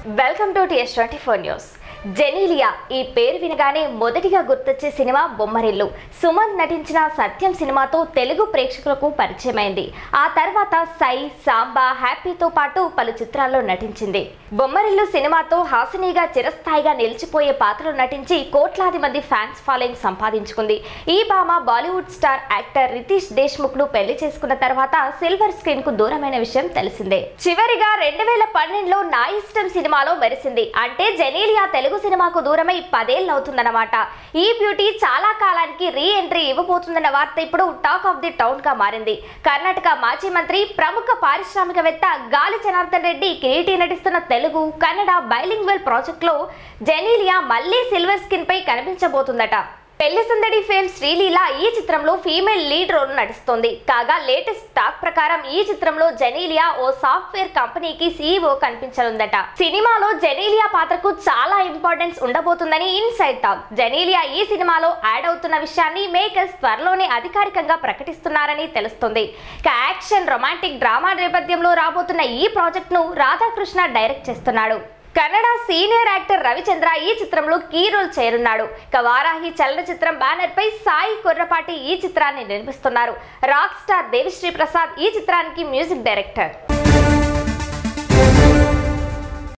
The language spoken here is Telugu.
welcome to TS twenty four news Genelia ఈ పేరు వినగానే మొదటిగా గుర్తొచ్చే సినిమా బొమ్మరిల్లు సుమంత్ నటించిన సత్యం సినిమాతో తెలుగు ప్రేక్షకులకు పరిచయమైంది ఆ తర్వాత సై సాంబా హ్యాపీతో పాటు పలు చిత్రాల్లో నటించింది బొమ్మరిల్లు సినిమాతో హాసినిగా చిరస్థాయిగా నిలిచిపోయే పాత్రలు నటించి కోట్లాది మంది ఫ్యాన్స్ ఫాలోయింగ్ సంపాదించుకుంది ఈ భామ Bollywood star actor Riteish Deshmukh ను పెళ్లి చేసుకున్న తర్వాత సిల్వర్ స్క్రీన్ కు దూరమైన విషయం తెలిసిందే చివరిగా రెండు వేల పన్నెండులో నా ఇష్టం సినిమాలో మెరిసింది అంటే జెనీలియా తెలుగు సినిమాకు దూరమై పదేళ్ళు అవుతుందన్నమాట ఈ బ్యూటీ చాలా కాలానికి రీ ఎంట్రీ ఇవ్వబోతుందన్న వార్త ఇప్పుడు టాక్ ఆఫ్ ది టౌన్ గా మారింది కర్ణాటక మాజీ మంత్రి ప్రముఖ పారిశ్రామికవేత్త గాలి జనార్దన్ రెడ్డి కిరీటి నటిస్తున్న తెలుగు కన్నడ బైలింగ్వెల్ ప్రాజెక్ట్ లో జెనీలియా మళ్ళీ సిల్వర్ స్కిన్ పై కనిపించబోతుందట పెళ్లి సందడి ఫేమ్ శ్రీలీల ఈ చిత్రంలో ఫీమేల్ లీడ్ రోల్ నటిస్తోంది కాగా లేటెస్ట్ టాక్ ప్రకారం ఈ చిత్రంలో జెనీలియా ఓ సాఫ్ట్వేర్ కంపెనీకి సీఈఓ కనిపించనుందట సినిమాలో జెనీలియా పాత్రకు చాలా ఇంపార్టెన్స్ ఉండబోతుందని ఇన్సైడ్ టాక్ జెనీలియా ఈ సినిమాలో యాడ్ అవుతున్న విషయాన్ని మేకర్స్ త్వరలోనే అధికారికంగా ప్రకటిస్తున్నారని తెలుస్తుంది ఇక యాక్షన్ రొమాంటిక్ డ్రామా నేపథ్యంలో రాబోతున్న ఈ ప్రాజెక్ట్ ను రాధాకృష్ణ డైరెక్ట్ చేస్తున్నాడు కన్నడ సీనియర్ యాక్టర్ రవిచంద్ర ఈ చిత్రంలో కీ రోల్ చేరున్నాడు ఇక వారాహి చలనచిత్రం బ్యానర్ పై సాయి కొర్రపాటి ఈ చిత్రాన్ని నిర్మిస్తున్నారు రాక్ స్టార్ దేవిశ్రీ ప్రసాద్ ఈ చిత్రానికి మ్యూజిక్ డైరెక్టర్